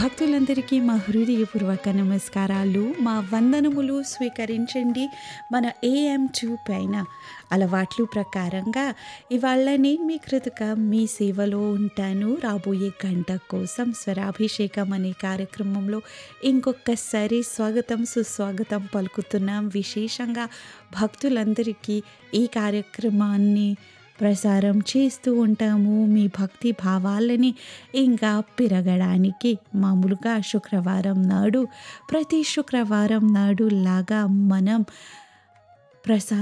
భక్తులందరికీ మా హృదయపూర్వక నమస్కారాలు మా వందనములు స్వీకరించండి మన ఏఎం టూ పైన అలవాట్లు ప్రకారంగా ఇవాళ నేను మీ కృతక మీ సేవలో ఉంటాను రాబోయే గంట కోసం స్వరాభిషేకం అనే కార్యక్రమంలో ఇంకొకసారి స్వాగతం సుస్వాగతం పలుకుతున్నాం విశేషంగా భక్తులందరికీ ఈ కార్యక్రమాన్ని ప్రసారం చేస్తూ ఉంటాము మీ భక్తి భావాలని ఇంకా పెరగడానికి మామూలుగా శుక్రవారం నాడు ప్రతి శుక్రవారం నాడు లాగా మనం ప్రసారం